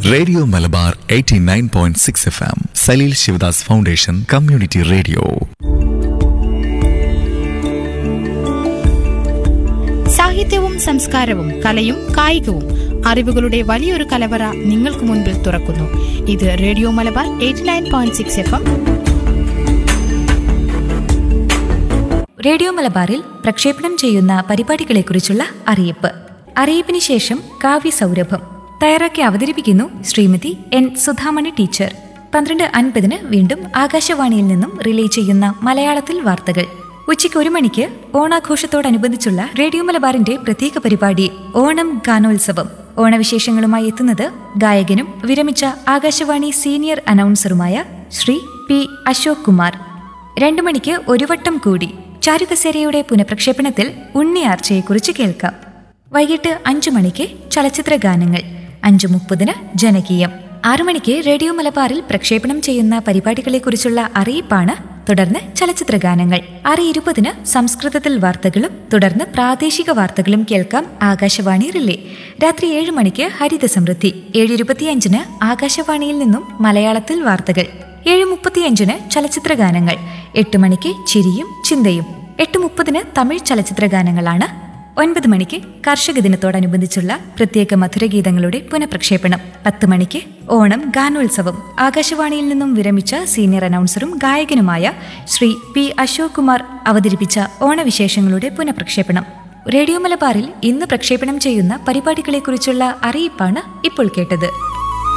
radio Malabar 89.6 point six F M Saleel Shivadas foundation community radio സാഹിത്യവും സംസ്കാരവും കലയും കായികവും അറിവുകളുടെ വലിയൊരു കലവറ നിങ്ങൾക്ക് മുൻപിൽ തുറക്കുന്നു ഇത് radio Malabar eighty nine point six F M radio മലബാറിൽ പ്രക്ഷേപണം ചെയ്യുന്ന പരിപാടികളെക്കുറിച്ചുള്ള അറിയിപ്പ് അറിയിപ്പിന് ശേഷം കാവ്യ സൗരഭം തയ്യാറാക്കി അവതരിപ്പിക്കുന്നു ശ്രീമതി എൻ സുധാമണി ടീച്ചർ പന്ത്രണ്ട് അൻപതിന് വീണ്ടും ആകാശവാണിയിൽ നിന്നും റിലേ ചെയ്യുന്ന മലയാളത്തിൽ വാർത്തകൾ ഉച്ചയ്ക്ക് ഒരു മണിക്ക് ഓണാഘോഷത്തോടനുബന്ധിച്ചുള്ള റേഡിയോ മലബാറിന്റെ പ്രത്യേക പരിപാടി ഓണം ഗാനോത്സവം ഓണവിശേഷങ്ങളുമായി എത്തുന്നത് ഗായകനും വിരമിച്ച ആകാശവാണി സീനിയർ അനൗൺസറുമായ ശ്രീ പി അശോക് കുമാർ രണ്ടു മണിക്ക് ഒരു വട്ടം കൂടി ചാരുകസേരയുടെ പുനഃപ്രക്ഷേപണത്തിൽ ഉണ്ണിയാർച്ചയെക്കുറിച്ച് കേൾക്കാം വൈകിട്ട് അഞ്ചു മണിക്ക് ചലച്ചിത്ര ഗാനങ്ങൾ അഞ്ചു മുപ്പതിന് ജനകീയം ആറു മണിക്ക് റേഡിയോ മലബാറിൽ പ്രക്ഷേപണം ചെയ്യുന്ന പരിപാടികളെക്കുറിച്ചുള്ള അറിയിപ്പാണ് തുടർന്ന് ചലച്ചിത്ര ഗാനങ്ങൾ ആറ് ഇരുപതിന് സംസ്കൃതത്തിൽ വാർത്തകളും തുടർന്ന് പ്രാദേശിക വാർത്തകളും കേൾക്കാം ആകാശവാണി റിലേ രാത്രി ഏഴ് മണിക്ക് ഹരിത സമൃദ്ധി ഏഴ് ഇരുപത്തിയഞ്ചിന് ആകാശവാണിയിൽ നിന്നും മലയാളത്തിൽ വാർത്തകൾ ഏഴ് മുപ്പത്തിയഞ്ചിന് ചലച്ചിത്ര ഗാനങ്ങൾ എട്ട് മണിക്ക് ചിരിയും ചിന്തയും എട്ട് മുപ്പതിന് തമിഴ് ചലച്ചിത്ര ഗാനങ്ങളാണ് ഒൻപത് മണിക്ക് കർഷക ദിനത്തോടനുബന്ധിച്ചുള്ള പ്രത്യേക മധുരഗീതങ്ങളുടെ പുനഃപ്രക്ഷേപണം പത്ത് മണിക്ക് ഓണം ഗാനോത്സവം ആകാശവാണിയിൽ നിന്നും വിരമിച്ച സീനിയർ അനൗൺസറും ഗായകനുമായ ശ്രീ പി അശോക് കുമാർ അവതരിപ്പിച്ച ഓണവിശേഷങ്ങളുടെ പുനഃപ്രക്ഷേപണം റേഡിയോ മലബാറിൽ ഇന്ന് പ്രക്ഷേപണം ചെയ്യുന്ന പരിപാടികളെക്കുറിച്ചുള്ള അറിയിപ്പാണ് ഇപ്പോൾ കേട്ടത്